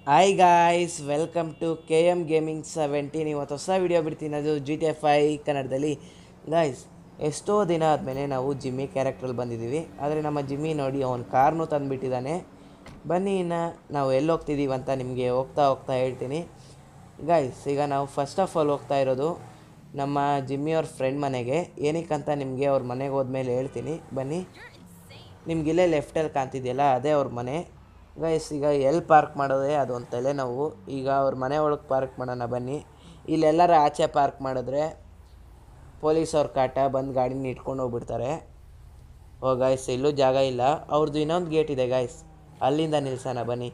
Hi guys welcome to K M gaming seventeen ಇವತ್ತು ಹೊಸ video ಬಿಡ್ತೀನಿ ಅದು ಜಿ ಟಿ ಎಫ್ ಐ ಕನ್ನಡದಲ್ಲಿ ಗಾಯ್ಸ್ ಎಷ್ಟೋ ದಿನ ಆದಮೇಲೆ ನಾವು ಜಿಮ್ಮಿ ಕ್ಯಾರೆಕ್ಟ್ರಲ್ಲಿ ಬಂದಿದ್ದೀವಿ ಆದರೆ ನಮ್ಮ ಜಿಮ್ಮಿ ನೋಡಿ ಅವನ ಕಾರ್ನು ತಂದುಬಿಟ್ಟಿದ್ದಾನೆ ಬನ್ನಿ ಇನ್ನು ನಾವು ಎಲ್ಲಿ ಹೋಗ್ತಿದ್ದೀವಿ ಅಂತ ನಿಮಗೆ ಹೋಗ್ತಾ ಹೋಗ್ತಾ ಹೇಳ್ತೀನಿ ಗಾಯ್ಸ್ ಈಗ ನಾವು ಫಸ್ಟ್ ಆಫ್ ಆಲ್ ಹೋಗ್ತಾ ಇರೋದು ನಮ್ಮ ಜಿಮ್ಮಿ ಅವ್ರ ಫ್ರೆಂಡ್ ಮನೆಗೆ ಏನಕ್ಕಂತ ನಿಮಗೆ ಅವ್ರ ಮನೆಗೆ ಹೋದ್ಮೇಲೆ ಹೇಳ್ತೀನಿ ಬನ್ನಿ ನಿಮ್ಗಿಲ್ಲೇ ಲೆಫ್ಟಲ್ಲಿ ಕಾಣ್ತಿದೆಯಲ್ಲ ಅದೇ ಅವ್ರ ಮನೆ ಗೈಸ್ ಈಗ ಎಲ್ಲಿ ಪಾರ್ಕ್ ಮಾಡೋದೇ ಅದೊಂದು ತಲೆನೋವು ಈಗ ಅವ್ರ ಮನೆ ಒಳಗೆ ಪಾರ್ಕ್ ಮಾಡೋಣ ಬನ್ನಿ ಇಲ್ಲೆಲ್ಲರ ಆಚೆ ಪಾರ್ಕ್ ಮಾಡಿದ್ರೆ ಪೊಲೀಸ್ ಅವ್ರ ಕಾಟ ಬಂದು ಗಾಡಿನ ಇಟ್ಕೊಂಡು ಹೋಗ್ಬಿಡ್ತಾರೆ ಓ ಗಾಯ್ಸ್ ಇಲ್ಲೂ ಜಾಗ ಇಲ್ಲ ಅವ್ರದ್ದು ಇನ್ನೊಂದು ಗೇಟ್ ಇದೆ ಗಾಯ್ಸ್ ಅಲ್ಲಿಂದ ನಿಲ್ಸೋಣ ಬನ್ನಿ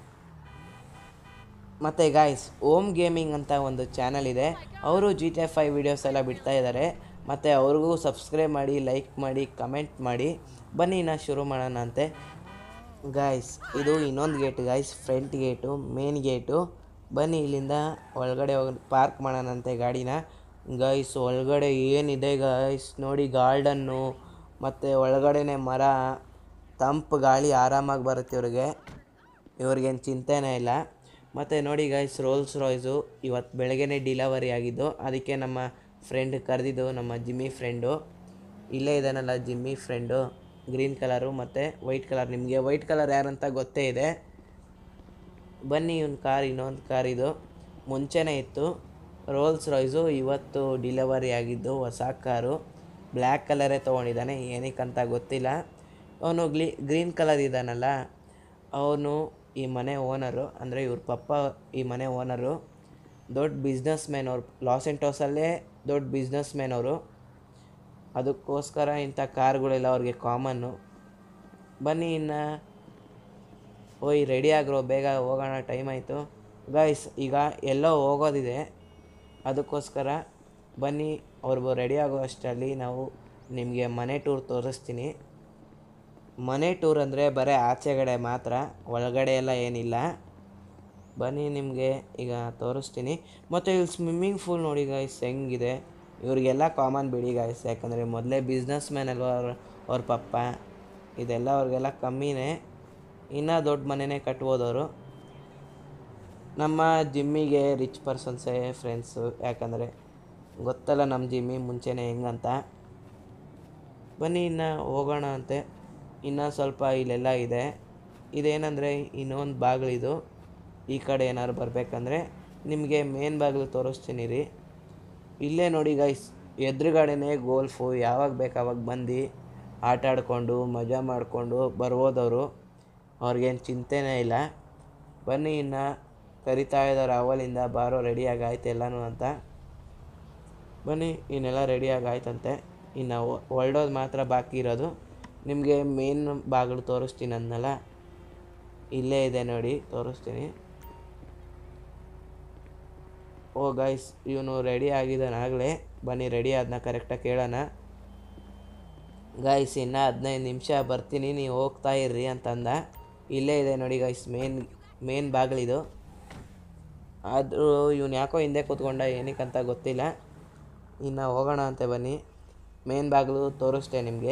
ಮತ್ತು ಗಾಯ್ಸ್ ಓಮ್ ಗೇಮಿಂಗ್ ಅಂತ ಒಂದು ಚಾನಲ್ ಇದೆ ಅವರು G T F I videos ಎಲ್ಲ ಬಿಡ್ತಾ ಇದ್ದಾರೆ ಮತ್ತು ಅವ್ರಿಗೂ ಸಬ್ಸ್ಕ್ರೈಬ್ ಮಾಡಿ ಲೈಕ್ ಮಾಡಿ ಕಮೆಂಟ್ ಮಾಡಿ ಬನ್ನಿ ನಾ ಶುರು ಮಾಡೋಣ ಅಂತೆ ಗಾಯ್ಸ್ ಇದು ಇನ್ನೊಂದು gate guys front gate main gate ಬನ್ನಿ ಇಲ್ಲಿಂದ ಒಳಗಡೆ ಹೋಗಿ ಪಾರ್ಕ್ ಮಾಡೋಣಂತೆ ಗಾಡಿನ ಗೈಸ್ ಒಳಗಡೆ ಏನಿದೆ ಗೈಸ್ ನೋಡಿ ಗಾರ್ಡನ್ನು ಮತ್ತು ಒಳಗಡೆನೆ ಮರ ತಂಪು ಗಾಳಿ ಆರಾಮಾಗಿ ಬರುತ್ತೆ ಇವ್ರಿಗೆ ಇವ್ರಿಗೇನು ಚಿಂತೆನೇ ಇಲ್ಲ ಮತ್ತು ನೋಡಿ ಗೈಸ್ ರೋಲ್ಸ್ ರಾಯ್ಸು ಇವತ್ತು ಬೆಳಗ್ಗೆನೇ ಡಿಲವರಿ ಆಗಿದ್ದು ಅದಕ್ಕೆ ನಮ್ಮ ಫ್ರೆಂಡ್ ಕರೆದಿದ್ದು ನಮ್ಮ ಜಿಮ್ಮಿ ಫ್ರೆಂಡು ಇಲ್ಲೇ ಇದ್ದಾನಲ್ಲ ಜಿಮ್ಮಿ ಫ್ರೆಂಡು ಗ್ರೀನ್ ಕಲರು ಮತ್ತು ವೈಟ್ ಕಲರ್ ನಿಮಗೆ ವೈಟ್ ಕಲರ್ ಯಾರಂತ ಗೊತ್ತೇ ಇದೆ ಬನ್ನಿ ಇವನ್ ಕಾರ್ ಇನ್ನೊಂದು ಕಾರ್ ಇದು ಮುಂಚೆನೇ ಇತ್ತು ರೋಲ್ಸ್ ರಾಯ್ಸು ಇವತ್ತು ಡಿಲವರಿ ಆಗಿದ್ದು ಹೊಸ ಕಾರು ಬ್ಲ್ಯಾಕ್ ಕಲರೇ ತೊಗೊಂಡಿದ್ದಾನೆ ಏನಕ್ಕಂತ ಗೊತ್ತಿಲ್ಲ ಅವನು ಗ್ಲೀ ಗ್ರೀನ್ ಕಲರ್ ಇದ್ದಾನಲ್ಲ ಅವನು ಈ ಮನೆ ಓನರು ಅಂದರೆ ಇವ್ರ ಪಪ್ಪ ಈ ಮನೆ ಓನರು ದೊಡ್ಡ ಬಿಸ್ನೆಸ್ ಮ್ಯಾನ್ ಅವ್ರು ಲಾಸ್ ಎಂಟೋಸಲ್ಲೇ ದೊಡ್ಡ ಬಿಸ್ನೆಸ್ ಮ್ಯಾನ್ ಅವರು ಅದಕ್ಕೋಸ್ಕರ ಇಂಥ ಕಾರ್ಗಳೆಲ್ಲ ಅವ್ರಿಗೆ ಕಾಮನ್ನು ಬನ್ನಿ ಇನ್ನು ಓಯ್ ರೆಡಿ ಆಗ್ರೋ ಬೇಗ ಹೋಗೋಣ ಟೈಮ್ ಆಯಿತು ಗೈಸ್ ಈಗ ಎಲ್ಲೋ ಹೋಗೋದಿದೆ ಅದಕ್ಕೋಸ್ಕರ ಬನ್ನಿ ಅವ್ರು ರೆಡಿ ಆಗೋ ಅಷ್ಟರಲ್ಲಿ ನಾವು ನಿಮಗೆ ಮನೆ ಟೂರ್ ತೋರಿಸ್ತೀನಿ ಮನೆ ಟೂರ್ ಅಂದರೆ ಬರೀ ಆಚೆಗಡೆ ಮಾತ್ರ ಒಳಗಡೆ ಎಲ್ಲ ಏನಿಲ್ಲ ಬನ್ನಿ ನಿಮಗೆ ಈಗ ತೋರಿಸ್ತೀನಿ ಮತ್ತು ಇಲ್ಲಿ ಸ್ವಿಮ್ಮಿಂಗ್ ಪೂಲ್ ನೋಡಿ ಗಾಯ್ಸ್ ಹೆಂಗಿದೆ ಇವರಿಗೆಲ್ಲ ಕಾಮನ್ ಬಿಡಿ ಗಾಯ್ಸ್ ಯಾಕಂದರೆ ಮೊದಲೇ ಬಿಸ್ನೆಸ್ ಮ್ಯಾನ್ ಅಲ್ವಾ ಅವ್ರ ಅವ್ರ ಪಪ್ಪ ಇದೆಲ್ಲ ಅವ್ರಿಗೆಲ್ಲ ಕಮ್ಮಿನೇ ಇನ್ನೂ ದೊಡ್ಡ ಮನೆನೇ ಕಟ್ಬೋದು ಅವರು ನಮ್ಮ ಜಿಮ್ಮಿಗೆ ರಿಚ್ ಪರ್ಸನ್ಸೇ ಫ್ರೆಂಡ್ಸು ಯಾಕಂದರೆ ಗೊತ್ತಲ್ಲ ನಮ್ಮ ಜಿಮ್ಮಿ ಮುಂಚೆನೇ ಹೆಂಗಂತ ಬನ್ನಿ ಇನ್ನು ಹೋಗೋಣ ಅಂತೆ ಇನ್ನೂ ಸ್ವಲ್ಪ ಇಲ್ಲೆಲ್ಲ ಇದೆ ಇದೇನಂದರೆ ಇನ್ನೊಂದು ಬಾಗಿಲಿದು ಈ ಕಡೆ ಏನಾದ್ರು ಬರಬೇಕಂದ್ರೆ ನಿಮಗೆ ಮೇನ್ ಬಾಗಿಲು ತೋರಿಸ್ತೀನಿ ರೀ ಇಲ್ಲೇ ನೋಡಿ ಗೈಸ್ ಎದುರುಗಡೆನೇ ಗೋಲ್ಫು ಯಾವಾಗ ಬೇಕು ಅವಾಗ ಬಂದು ಆಟ ಆಡಿಕೊಂಡು ಮಜಾ ಮಾಡಿಕೊಂಡು ಬರ್ಬೋದವರು ಅವ್ರಿಗೇನು ಚಿಂತೆನೇ ಇಲ್ಲ ಬನ್ನಿ ಇನ್ನು ಕರಿತಾ ಇದ್ದಾರೆ ಅವಲಿಂದ ಬಾರೋ ರೆಡಿಯಾಗಿ ಆಯ್ತು ಎಲ್ಲನೂ ಅಂತ ಬನ್ನಿ ಇನ್ನೆಲ್ಲ ರೆಡಿಯಾಗಿ ಆಯ್ತಂತೆ ಇನ್ನು ಹೊರಡೋದು ಮಾತ್ರ ಬಾಕಿ ಇರೋದು ನಿಮಗೆ ಮೇನ್ ಬಾಗಿಲು ತೋರಿಸ್ತೀನಿ ಅಂದನಲ್ಲ ಇಲ್ಲೇ ಇದೆ ನೋಡಿ ತೋರಿಸ್ತೀನಿ ಓ ಗೈಸ್ ಇವನು ರೆಡಿ ಆಗಿದ್ದಾನಾಗಲೇ ಬನ್ನಿ ರೆಡಿ ಆದನ ಕರೆಕ್ಟಾಗಿ ಕೇಳೋಣ ಗೈಸ್ ಇನ್ನು ಹದಿನೈದು ನಿಮಿಷ ಬರ್ತೀನಿ ನೀವು ಹೋಗ್ತಾ ಇರ್ರಿ ಅಂತಂದ ಇಲ್ಲೇ ಇದೆ ನೋಡಿ ಗೈಸ್ ಮೇನ್ ಮೇನ್ ಬಾಗಿಲಿದು ಆದರೂ ಇವನು ಯಾಕೋ ಹಿಂದೆ ಕೂತ್ಕೊಂಡ ಏನಕ್ಕಂತ ಗೊತ್ತಿಲ್ಲ ಇನ್ನು ಹೋಗೋಣ ಅಂತೆ ಬನ್ನಿ ಮೇನ್ ಬಾಗಿಲು ತೋರಿಸ್ತೆ ನಿಮಗೆ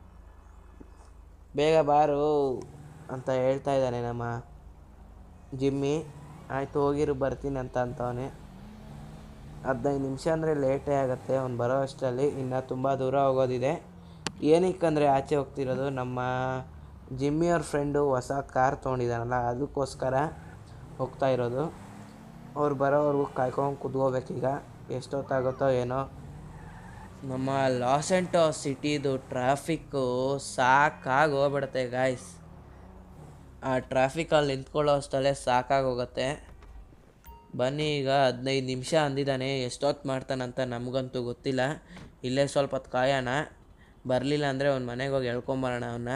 ಬೇಗ ಬಾರು ಅಂತ ಹೇಳ್ತಾ ಇದ್ದಾನೆ ನಮ್ಮ ಜಿಮ್ಮಿ ಆಯಿತು ಹೋಗಿರು ಬರ್ತೀನಿ ಅಂತ ಅಂತವನೆ ಹದಿನೈದು ನಿಮಿಷ ಅಂದರೆ ಲೇಟೇ ಆಗುತ್ತೆ ಅವ್ನು ಬರೋ ಅಷ್ಟರಲ್ಲಿ ಇನ್ನು ತುಂಬ ದೂರ ಹೋಗೋದಿದೆ ಏನಕ್ಕಂದರೆ ಆಚೆ ಹೋಗ್ತಿರೋದು ನಮ್ಮ ಜಿಮ್ಮಿಯವ್ರ ಫ್ರೆಂಡು ಹೊಸ ಕಾರ್ ತೊಗೊಂಡಿದ್ದಾನಲ್ಲ ಅದಕ್ಕೋಸ್ಕರ ಹೋಗ್ತಾ ಇರೋದು ಅವ್ರು ಬರೋವರೆಗೂ ಕಾಯ್ಕೊಂಡು ಕುತ್ಕೋಬೇಕೀಗ ಎಷ್ಟೊತ್ತಾಗುತ್ತೋ ಏನೋ ನಮ್ಮ ಲಾಸ್ ಎಂಟೋ ಸಿಟಿದು ಟ್ರಾಫಿಕ್ಕು ಸಾಕಾಗಿ ಹೋಗ್ಬಿಡುತ್ತೆ ಗಾಯ್ಸ್ ಆ ಟ್ರಾಫಿಕಲ್ಲಿ ನಿಂತ್ಕೊಳ್ಳೋ ಅಷ್ಟಲ್ಲೇ ಸಾಕಾಗಿ ಹೋಗುತ್ತೆ ಬನ್ನಿ ಈಗ ಹದಿನೈದು ನಿಮಿಷ ಅಂದಿದ್ದಾನೆ ಎಷ್ಟೊತ್ತು ಮಾಡ್ತಾನಂತ ನಮಗಂತೂ ಗೊತ್ತಿಲ್ಲ ಇಲ್ಲೇ ಸ್ವಲ್ಪ ಹೊತ್ತು ಕಾಯೋಣ ಬರಲಿಲ್ಲ ಅಂದರೆ ಅವ್ನ ಮನೆಗೆ ಹೋಗಿ ಹೇಳ್ಕೊಂಬರೋಣ ಅವನ್ನ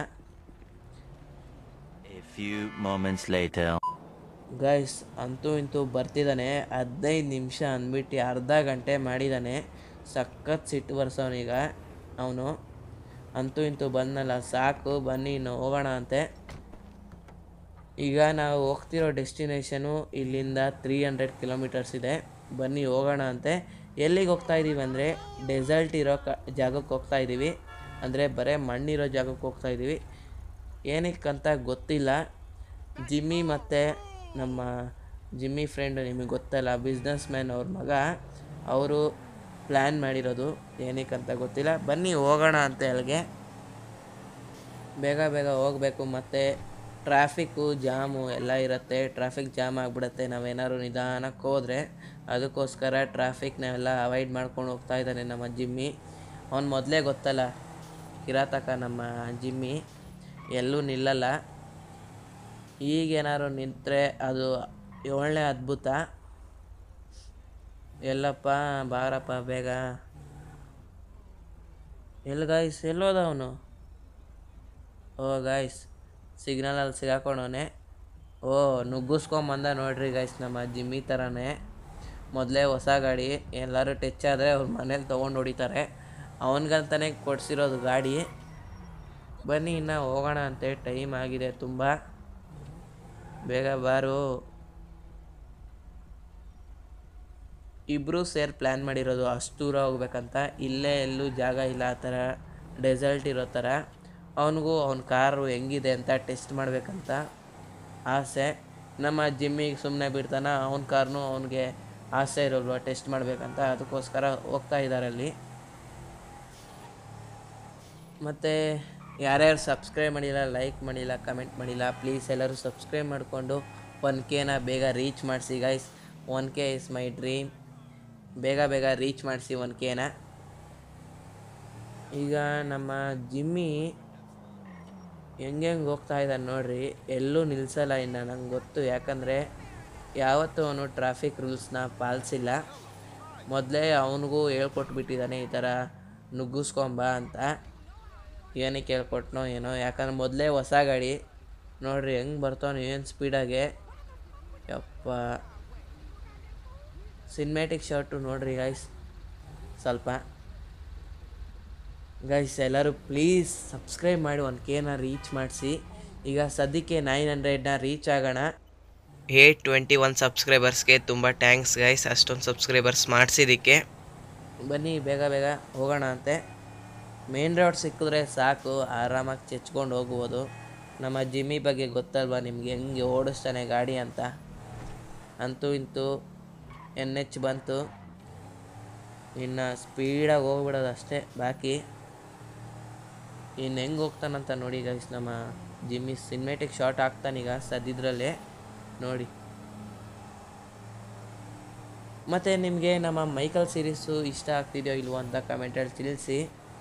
A few moments later. Guys ಅಂತೂ ಇಂತೂ ಬರ್ತಿದ್ದಾನೆ ಹದಿನೈದು ನಿಮಿಷ ಅಂದ್ಬಿಟ್ಟು ಅರ್ಧ ಗಂಟೆ ಮಾಡಿದ್ದಾನೆ ಸಖತ್ ಸಿಟ್ಟು ಬರ್ಸೋನೀಗ ಅವನು ಅಂತೂ ಇಂತೂ ಬಂದಲ್ಲ ಸಾಕು ಬನ್ನಿ ಇನ್ನು ಹೋಗೋಣ ಅಂತೆ ಈಗ ನಾವು ಹೋಗ್ತಿರೋ ಡೆಸ್ಟಿನೇಷನು ಇಲ್ಲಿಂದ ತ್ರೀ ಹಂಡ್ರೆಡ್ ಕಿಲೋಮೀಟರ್ಸ್ ಇದೆ ಬನ್ನಿ ಹೋಗೋಣ ಅಂತೆ ಎಲ್ಲಿಗೆ ಹೋಗ್ತಾ ಇದ್ದೀವಿ ಅಂದರೆ ಡೆಸರ್ಟ್ ಇರೋ ಕ ಜಾಗಕ್ಕೆ ಹೋಗ್ತಾ ಇದ್ದೀವಿ ಅಂದರೆ ಬರೀ ಮಣ್ಣಿರೋ ಜಾಗಕ್ಕೆ ಹೋಗ್ತಾ ಇದ್ದೀವಿ ಏನಕ್ಕಂತ ಗೊತ್ತಿಲ್ಲ ಜಿಮ್ಮಿ ಮತ್ತು ನಮ್ಮ ಜಿಮ್ಮಿ ಫ್ರೆಂಡು ನಿಮಗೆ ಗೊತ್ತಲ್ಲ ಬಿಸ್ನೆಸ್ ಮ್ಯಾನ್ ಅವ್ರ ಮಗ ಅವರು ಪ್ಲ್ಯಾನ್ ಮಾಡಿರೋದು ಏನಕ್ಕಂತ ಗೊತ್ತಿಲ್ಲ ಬನ್ನಿ ಹೋಗೋಣ ಅಂತ ಅಲ್ಲಿಗೆ ಬೇಗ ಬೇಗ ಹೋಗಬೇಕು ಮತ್ತು ಟ್ರಾಫಿಕ್ಕು ಜಾಮು ಎಲ್ಲ ಇರುತ್ತೆ ಟ್ರಾಫಿಕ್ ಜಾಮ್ ಆಗಿಬಿಡುತ್ತೆ ನಾವೇನಾದ್ರು ನಿಧಾನಕ್ಕೆ ಹೋದರೆ ಅದಕ್ಕೋಸ್ಕರ ಟ್ರಾಫಿಕ್ನೆಲ್ಲ ಅವಾಯ್ಡ್ ಮಾಡ್ಕೊಂಡು ಹೋಗ್ತಾ ಇದ್ದಾನೆ ನಮ್ಮ ಜಿಮ್ಮಿ ಅವ್ನು ಮೊದಲೇ ಗೊತ್ತಲ್ಲ ಕಿರಾತಕ ನಮ್ಮ ಜಿಮ್ಮಿ ಎಲ್ಲೂ ನಿಲ್ಲಲ್ಲ ಈಗೇನಾದ್ರು ನಿಂತರೆ ಅದು ಏಳನೇ ಅದ್ಭುತ ಎಲ್ಲಪ್ಪ ಬಾರಪ್ಪ ಬೇಗ ಎಲ್ಲಿ ಗಾಯ್ಸ್ ಎಲ್ಲೋದ ಅವನು ಓ ಗಾಯ್ಸ್ ಸಿಗ್ನಲಲ್ಲಿ ಸಿಗಾಕೊಂಡವನೆ ಓ ನುಗ್ಗಿಸ್ಕೊಂಬಂದ ನೋಡ್ರಿ ಗಾಯ್ಸ್ ನಮ್ಮ ಜಿಮ್ಮಿ ಥರನೇ ಮೊದಲೇ ಹೊಸ ಗಾಡಿ ಎಲ್ಲರೂ ಟಚ್ ಆದರೆ ಅವ್ರ ಮನೇಲಿ ತೊಗೊಂಡು ಹೊಡಿತಾರೆ ಅವನಿಗಂತಲೇ ಕೊಡಿಸಿರೋದು ಗಾಡಿ ಬನ್ನಿ ಇನ್ನು ಹೋಗೋಣ ಅಂತೆ ಟೈಮ್ ಆಗಿದೆ ತುಂಬ ಬೇಗ ಬಾರು ಇಬ್ಬರು ಸೇರಿ ಪ್ಲ್ಯಾನ್ ಮಾಡಿರೋದು ಅಷ್ಟು ದೂರ ಹೋಗ್ಬೇಕಂತ ಇಲ್ಲೇ ಎಲ್ಲೂ ಜಾಗ ಇಲ್ಲ ಆ ಥರ ಡೆಸಲ್ಟ್ ಇರೋ ಥರ ಅವನಿಗೂ ಅವನ ಕಾರು ಹೆಂಗಿದೆ ಅಂತ ಟೆಸ್ಟ್ ಮಾಡಬೇಕಂತ ಆಸೆ ನಮ್ಮ ಜಿಮ್ಮಿಗೆ ಸುಮ್ಮನೆ ಬಿಡ್ತಾನ ಅವನ ಕಾರ್ನು ಅವನಿಗೆ ಆಸೆ ಇರೋಲ್ವ ಟೆಸ್ಟ್ ಮಾಡಬೇಕಂತ ಅದಕ್ಕೋಸ್ಕರ ಹೋಗ್ತಾ ಇದ್ದಾರೆ ಅಲ್ಲಿ ಮತ್ತು ಯಾರ್ಯಾರು ಸಬ್ಸ್ಕ್ರೈಬ್ ಮಾಡಿಲ್ಲ ಲೈಕ್ ಮಾಡಿಲ್ಲ ಕಮೆಂಟ್ ಮಾಡಿಲ್ಲ ಪ್ಲೀಸ್ ಎಲ್ಲರೂ ಸಬ್ಸ್ಕ್ರೈಬ್ ಮಾಡಿಕೊಂಡು ಒನ್ ಕೆನ ಬೇಗ ರೀಚ್ ಮಾಡಿಸಿ guys one K is my dream ಬೇಗ ಬೇಗ ರೀಚ್ ಮಾಡಿಸಿ ಒನ್ ಕೆನ ಈಗ ನಮ್ಮ ಜಿಮ್ಮಿ ಹೆಂಗೆ ಹೆಂಗೆ ಹೋಗ್ತಾ ಇದ್ದಾನೆ ನೋಡ್ರಿ ಎಲ್ಲೂ ನಿಲ್ಲಿಸಲ್ಲ ಇನ್ನು ನಂಗೆ ಗೊತ್ತು ಯಾಕಂದರೆ ಯಾವತ್ತೂ ಅವನು ಟ್ರಾಫಿಕ್ ರೂಲ್ಸ್ನ ಪಾಲಿಸಿಲ್ಲ ಮೊದಲೇ ಅವನಿಗೂ ಹೇಳ್ಕೊಟ್ಬಿಟ್ಟಿದ್ದಾನೆ ಈ ಥರ ನುಗ್ಗಿಸ್ಕೊಂಬ ಅಂತ ಏನಕ್ಕೆ ಹೇಳ್ಕೊಟ್ನೋ ಏನೋ ಯಾಕಂದ್ರೆ ಮೊದಲೇ ಹೊಸ ಗಾಡಿ ನೋಡ್ರಿ ಹೆಂಗೆ ಬರ್ತಾವನು ಏನು ಸ್ಪೀಡಾಗೆ ಯಪ್ಪ ಸಿನಿಮ್ಯಾಟಿಕ್ ಶಾರ್ಟು ನೋಡ್ರಿ ಗೈಸ್ ಸ್ವಲ್ಪ ಗೈಸ್ ಎಲ್ಲರೂ ಪ್ಲೀಸ್ ಸಬ್ಸ್ಕ್ರೈಬ್ ಮಾಡಿ ಒಂದು ಕೆನ ರೀಚ್ ಮಾಡಿಸಿ ಈಗ ಸದ್ಯಕ್ಕೆ ನೈನ್ ಹಂಡ್ರೆಡ್ನ ರೀಚ್ ಆಗೋಣ ಏಯ್ಟ್ ಟ್ವೆಂಟಿ ಒನ್ ಸಬ್ಸ್ಕ್ರೈಬರ್ಸ್ಗೆ ತುಂಬ ಟ್ಯಾಂಕ್ಸ್ ಗೈಸ್ ಅಷ್ಟೊಂದು ಸಬ್ಸ್ಕ್ರೈಬರ್ಸ್ ಮಾಡಿಸಿದ್ದಕ್ಕೆ ಬನ್ನಿ ಬೇಗ ಬೇಗ ಹೋಗೋಣ ಅಂತೆ ಮೇನ್ ರೋಡ್ ಸಿಕ್ಕಿದ್ರೆ ಸಾಕು ಆರಾಮಾಗಿ ಚೆಚ್ಕೊಂಡು ಹೋಗ್ಬೋದು ನಮ್ಮ ಜಿಮ್ಮಿ ಬಗ್ಗೆ ಗೊತ್ತಲ್ವಾ ನಿಮಗೆ ಹೆಂಗೆ ಓಡಿಸ್ತಾನೆ ಗಾಡಿ ಅಂತ ಅಂತೂ ಇಂತೂ ಎನ್ ಎಚ್ ಬಂತು ಇನ್ನು ಸ್ಪೀಡಾಗಿ ಹೋಗ್ಬಿಡೋದು ಅಷ್ಟೇ ಬಾಕಿ ಇನ್ನು ಹೆಂಗೆ ಹೋಗ್ತಾನಂತ ನೋಡಿ ಗೈಸ್ ನಮ್ಮ ಜಿಮ್ಮಿ ಸಿನಿಮ್ಯಾಟಿಕ್ ಶಾಟ್ ಹಾಕ್ತಾನೀಗ ಸದ್ಯದ್ರಲ್ಲೇ ನೋಡಿ ಮತ್ತು ನಿಮಗೆ ನಮ್ಮ ಮೈಕಲ್ ಸೀರೀಸು ಇಷ್ಟ ಆಗ್ತಿದೆಯೋ ಇಲ್ವೋ ಅಂತ ಕಮೆಂಟಲ್ಲಿ ತಿಳಿಸಿ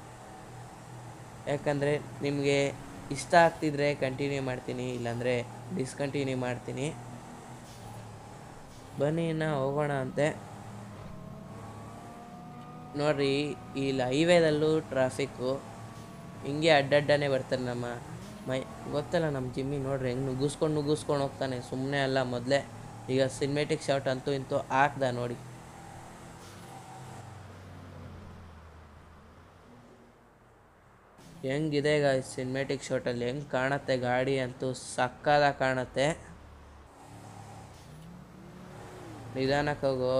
ಯಾಕಂದರೆ ನಿಮಗೆ ಇಷ್ಟ ಆಗ್ತಿದ್ರೆ ಕಂಟಿನ್ಯೂ ಮಾಡ್ತೀನಿ ಇಲ್ಲಾಂದರೆ ಡಿಸ್ಕಂಟಿನ್ಯೂ ಮಾಡ್ತೀನಿ ಬನ್ನಿ ಇನ್ನು ಹೋಗೋಣ ಅಂತೆ ನೋಡ್ರಿ ಇಲ್ಲಿ ಹೈವೇದಲ್ಲೂ ಟ್ರಾಫಿಕ್ಕು ಹಿಂಗೆ ಅಡ್ಡಡ್ಡನೇ ಬರ್ತಾರೆ ನಮ್ಮ ಮೈ ಗೊತ್ತಲ್ಲ ನಮ್ಮ ಜಿಮ್ಮಿ ನೋಡ್ರಿ ಹೆಂಗೆ ನುಗ್ಗಿಸ್ಕೊಂಡು ನುಗ್ಗಿಸ್ಕೊಂಡು ಹೋಗ್ತಾನೆ ಸುಮ್ಮನೆ ಅಲ್ಲ ಮೊದಲೇ ಈಗ ಸಿನಿಮ್ಯಾಟಿಕ್ ಶಾಟ್ ಅಂತೂ ಇಂತೂ ಹಾಕ್ದ ನೋಡಿ ಹೆಂಗಿದೆ ಈಗ ಸಿನಿಮ್ಯಾಟಿಕ್ ಶಾಟಲ್ಲಿ ಹೆಂಗೆ ಕಾಣುತ್ತೆ ಗಾಡಿ ಅಂತೂ ಸಕ್ಕದ ಕಾಣುತ್ತೆ ನಿಧಾನಕ್ಕೆ ಹೋಗು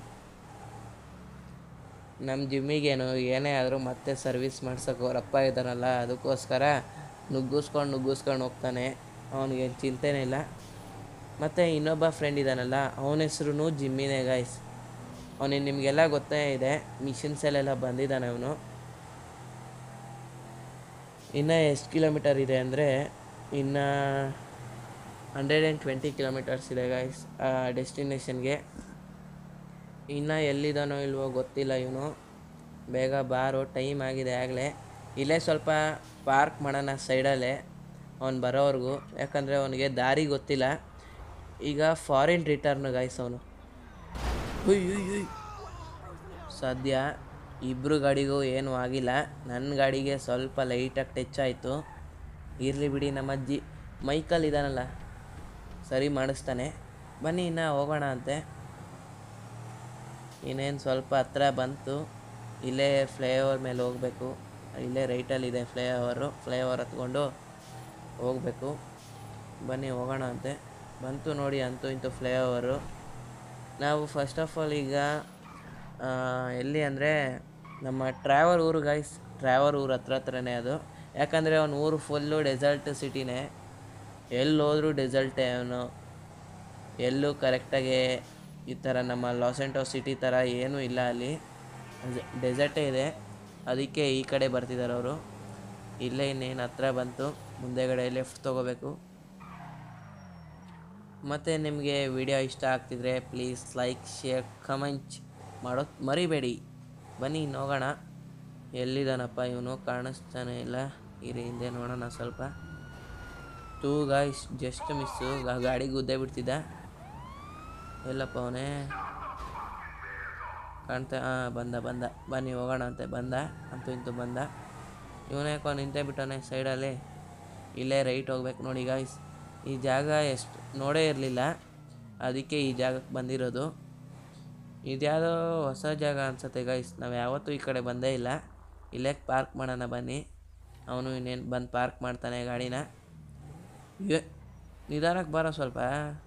ನಮ್ಮ ಜಿಮ್ಮಿಗೇನು ಏನೇ ಆದರೂ ಮತ್ತೆ ಸರ್ವಿಸ್ ಮಾಡ್ಸೋಕೆ ಅವರಪ್ಪ ಇದ್ದಾನಲ್ಲ ಅದಕ್ಕೋಸ್ಕರ ನುಗ್ಗಿಸ್ಕೊಂಡು ನುಗ್ಗಿಸ್ಕೊಂಡು ಹೋಗ್ತಾನೆ ಅವನಿಗೇನು ಚಿಂತೆನೇ ಇಲ್ಲ ಮತ್ತು ಇನ್ನೊಬ್ಬ ಫ್ರೆಂಡ್ ಇದ್ದಾನಲ್ಲ ಅವನ ಹೆಸ್ರು ಜಿಮ್ಮಿನೇ ಗಾಯ್ಸ್ ಅವನಿಗೆ ನಿಮಗೆಲ್ಲ ಗೊತ್ತೇ ಇದೆ ಮಿಷನ್ಸಲ್ಲೆಲ್ಲ ಬಂದಿದ್ದಾನೆ ಅವನು ಇನ್ನು ಎಷ್ಟು ಕಿಲೋಮೀಟರ್ ಇದೆ ಅಂದರೆ ಇನ್ನು ಹಂಡ್ರೆಡ್ ಆ್ಯಂಡ್ ಟ್ವೆಂಟಿ ಕಿಲೋಮೀಟರ್ಸ್ ಇದೆ ಗಾಯ್ಸ್ ಆ ಡೆಸ್ಟಿನೇಷನ್ಗೆ ಇನ್ನು ಎಲ್ಲಿದ್ದಾನೋ ಇಲ್ವೋ ಗೊತ್ತಿಲ್ಲ ಇವನು ಬೇಗ ಬಾರೋ ಟೈಮ್ ಆಗಿದೆ ಆಗಲೇ ಇಲ್ಲೇ ಸ್ವಲ್ಪ ಪಾರ್ಕ್ ಮಾಡೋಣ ಸೈಡಲ್ಲೇ ಅವ್ನು ಬರೋವರೆಗೂ ಯಾಕಂದರೆ ಅವನಿಗೆ ದಾರಿ ಗೊತ್ತಿಲ್ಲ ಈಗ ಫಾರಿನ್ ರಿಟರ್ನ್ ಗಾಯ್ಸ್ ಅವನು ಸದ್ಯ ಇಬ್ಬರು ಗಾಡಿಗೂ ಏನೂ ಆಗಿಲ್ಲ ನನ್ನ ಗಾಡಿಗೆ ಸ್ವಲ್ಪ ಲೈಟಾಗಿ ಟಚ್ ಆಯಿತು ಇರಲಿ ಬಿಡಿ ನಮ್ಮ ಅಜ್ಜಿ ಮೈಕಲ್ ಇದ್ದಾನಲ್ಲ ಸರಿ ಮಾಡಿಸ್ತಾನೆ ಬನ್ನಿ ಇನ್ನು ಹೋಗೋಣ ಅಂತೆ ಇನ್ನೇನು ಸ್ವಲ್ಪ ಹತ್ರ ಬಂತು ಇಲ್ಲೇ ಫ್ಲೈಓವರ್ ಮೇಲೆ ಹೋಗಬೇಕು ಇಲ್ಲೇ ರೈಟಲ್ಲಿದೆ ಫ್ಲೈಓವರು ಫ್ಲೈಓವರ್ ಹತ್ಕೊಂಡು ಹೋಗಬೇಕು ಬನ್ನಿ ಹೋಗೋಣ ಅಂತೆ ಬಂತು ನೋಡಿ ಅಂತೂ ಇಂತೂ ಫ್ಲೈಓವರು ನಾವು ಫಸ್ಟ್ ಆಫ್ ಆಲ್ ಈಗ ಆ, ಎಲ್ಲಿ ಅಂದರೆ ನಮ್ಮ ಟ್ರಾವರ್ ಊರು ಗೈಸ್ ಟ್ರಾವರ್ ಊರು ಹತ್ರ ಹತ್ರನೇ ಅದು ಯಾಕಂದರೆ ಅವನ ಊರು ಫುಲ್ಲು ಡೆಸಲ್ಟ್ ಸಿಟಿನೇ ಎಲ್ಲಿ ಹೋದ್ರೂ ಡೆಸಲ್ಟೇ ಅವನು ಎಲ್ಲೂ ಕರೆಕ್ಟಾಗಿ ಈ ಥರ ನಮ್ಮ ಲಾಸೆಂಟೋ ಸಿಟಿ ಥರ ಏನೂ ಇಲ್ಲ ಅಲ್ಲಿ ಡೆಸರ್ಟೇ ಇದೆ ಅದಕ್ಕೆ ಈ ಕಡೆ ಬರ್ತಿದ್ದಾರೆ ಅವರು ಇಲ್ಲೇ ಇನ್ನೇನು ಹತ್ರ ಬಂತು ಮುಂದೆಗಡೆ ಲೆಫ್ಟ್ ತೊಗೋಬೇಕು ಮತ್ತು ನಿಮಗೆ ವಿಡಿಯೋ ಇಷ್ಟ ಆಗ್ತಿದ್ರೆ ಪ್ಲೀಸ್ ಲೈಕ್ ಶೇರ್ ಕಮೆಂಟ್ ಮಾಡೋದು ಮರಿಬೇಡಿ ಬನ್ನಿ ಇನ್ನು ಹೋಗೋಣ ಎಲ್ಲಿದ್ದಾನಪ್ಪ ಇವನು ಕಾಣಿಸ್ತಾನೆ ಇಲ್ಲ ಇರಿ ಹಿಂದೆ ನೋಡೋಣ ಸ್ವಲ್ಪ ಟೂ ಗಾಯ್ಸ್ ಜಸ್ಟ್ ಮಿಸ್ಸು ಗಾಡಿ ಗುದ್ದೇ ಬಿಡ್ತಿದ್ದ ಎಲ್ಲಪ್ಪ ಅವನೇ ಕಾಣ್ತಾ ಹಾಂ ಬಂದ ಬಂದ ಬನ್ನಿ ಹೋಗೋಣ ಅಂತೆ ಬಂದ ಅಂತೂ ಇಂತೂ ಬಂದ ಇವನೇ ಯಾಕೋ ನಿಂತೇ ಬಿಟ್ಟವನೆ ಸೈಡಲ್ಲಿ ಇಲ್ಲೇ ರೈಟ್ ಹೋಗ್ಬೇಕು ನೋಡಿ ಗಾಯ್ಸ್ ಈ ಜಾಗ ಎಷ್ಟು ನೋಡೇ ಇರಲಿಲ್ಲ ಅದಕ್ಕೆ ಈ ಜಾಗಕ್ಕೆ ಬಂದಿರೋದು ಇದ್ಯಾವುದೋ ಹೊಸ ಜಾಗ ಅನ್ಸುತ್ತೆ ಗೈಸ್ ನಾವು ಯಾವತ್ತೂ ಈ ಕಡೆ ಬಂದೇ ಇಲ್ಲ ಇಲ್ಲೇ ಪಾರ್ಕ್ ಮಾಡೋಣ ಬನ್ನಿ ಅವನು ಇನ್ನೇನು ಬಂದು ಪಾರ್ಕ್ ಮಾಡ್ತಾನೆ ಗಾಡಿನ ಏ ನಿಧಾನಕ್ಕೆ ಬರೋ ಸ್ವಲ್ಪ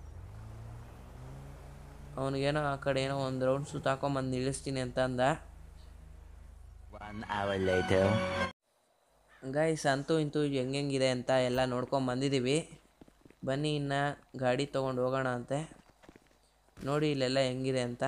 ಅವನಿಗೇನೋ ಆ ಕಡೆ ಏನೋ ಒಂದು ರೌಂಡ್ ಸುತ್ತಾಕೊಂಬಂದು ನಿಲ್ಲಿಸ್ತೀನಿ ಅಂತ ಅಂದ One hour later. ಗೈಸ್ ಅಂತೂ ಇಂತೂ ಹೆಂಗೆಂಗಿದೆ ಅಂತ ಎಲ್ಲ ನೋಡ್ಕೊಂಡು ಬಂದಿದ್ದೀವಿ ಬನ್ನಿ ಇನ್ನು ಗಾಡಿ ತೊಗೊಂಡು ಹೋಗೋಣ ಅಂತೆ ನೋಡಿ ಇಲ್ಲೆಲ್ಲ ಹೆಂಗಿದೆ ಅಂತ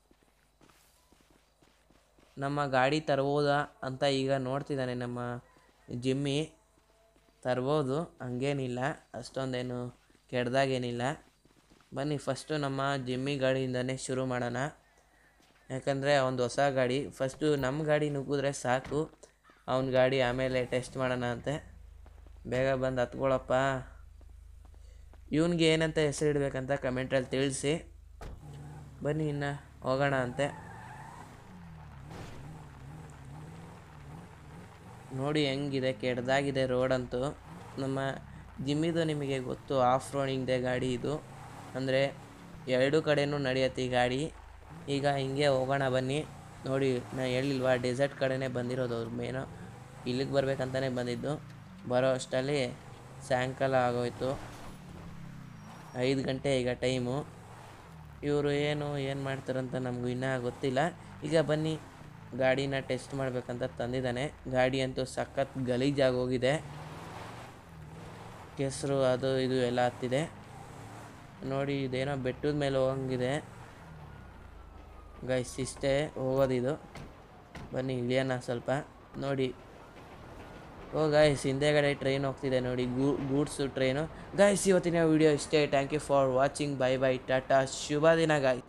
ನಮ್ಮ ಗಾಡಿ ತರ್ಬೋದಾ ಅಂತ ಈಗ ನೋಡ್ತಿದ್ದಾನೆ ನಮ್ಮ ಜಿಮ್ಮಿ ತರ್ಬೋದು ಹಂಗೇನಿಲ್ಲ ಅಷ್ಟೊಂದೇನು ಕೆಡ್ದಾಗೇನಿಲ್ಲ ಬನ್ನಿ ಫಸ್ಟು ನಮ್ಮ ಜಿಮ್ಮಿ ಗಾಡಿಯಿಂದನೇ ಶುರು ಮಾಡೋಣ ಯಾಕಂದರೆ ಒಂದು ಹೊಸ ಗಾಡಿ ಫಸ್ಟು ನಮ್ಮ ಗಾಡಿ ನುಗ್ಗಿದ್ರೆ ಸಾಕು ಅವನ ಗಾಡಿ ಆಮೇಲೆ ಟೆಸ್ಟ್ ಮಾಡೋಣ ಅಂತೆ ಬೇಗ ಬಂದು ಹತ್ಕೊಳಪ್ಪ ಇವನಿಗೆ ಏನಂತ ಹೆಸರಿಡ್ಬೇಕಂತ ಕಮೆಂಟ್ರಲ್ಲಿ ತಿಳಿಸಿ ಬನ್ನಿ ಇನ್ನು ಹೋಗೋಣ ಅಂತೆ ನೋಡಿ ಹೆಂಗಿದೆ ಕೆಡ್ದಾಗಿದೆ ರೋಡಂತೂ ನಮ್ಮ ಜಿಮ್ಮಿದು ನಿಮಗೆ ಗೊತ್ತು ಆಫ್ ರೋಡಿಂಗ್ದೆ ಗಾಡಿ ಇದು ಅಂದರೆ ಎರಡು ಕಡೆನೂ ನಡೆಯುತ್ತೆ ಈ ಗಾಡಿ ಈಗ ಹಿಂಗೆ ಹೋಗೋಣ ಬನ್ನಿ ನೋಡಿ ನಾ ಹೇಳಿಲ್ವಾ ಡೆಸರ್ಟ್ ಕಡೆನೇ ಬಂದಿರೋದು ಅವ್ರ ಮೇನು ಇಲ್ಲಿಗೆ ಬರ್ಬೇಕಂತಲೇ ಬಂದಿದ್ದು ಬರೋ ಅಷ್ಟರಲ್ಲಿ ಸಾಯಂಕಾಲ ಆಗೋಯ್ತು ಐದು ಗಂಟೆ ಈಗ ಟೈಮು ಇವರು ಏನು ಏನು ಮಾಡ್ತಾರಂತ ನಮಗೂ ಇನ್ನೂ ಗೊತ್ತಿಲ್ಲ ಈಗ ಬನ್ನಿ ಗಾಡಿನ ಟೆಸ್ಟ್ ಮಾಡಬೇಕಂತ ತಂದಿದ್ದಾನೆ ಗಾಡಿ ಅಂತೂ ಸಖತ್ ಗಲೀಜಾಗಿ ಹೋಗಿದೆ ಕೆಸರು ಅದು ಇದು ಎಲ್ಲ ಹತ್ತಿದೆ ನೋಡಿ ಇದೇನೋ ಬೆಟ್ಟದ ಮೇಲೆ ಹೋಗಂಗಿದೆ ಗೈಸ್ ಇಷ್ಟೇ ಹೋಗೋದಿದು ಬನ್ನಿ ಇಳಿಯೋಣ ಸ್ವಲ್ಪ ನೋಡಿ ಓ ಗಾಯ್ಸ್ ಹಿಂದೆಗಡೆ ಟ್ರೈನ್ ಹೋಗ್ತಿದೆ ನೋಡಿ ಗೂ ಗೂಡ್ಸು ಟ್ರೈನು ಗಾಯ್ಸ್ ಇವತ್ತಿನ ವಿಡಿಯೋ ಇಷ್ಟೇ thank you for watching bye bye tata ಶುಭ ದಿನ ಗಾಯ್ಸ್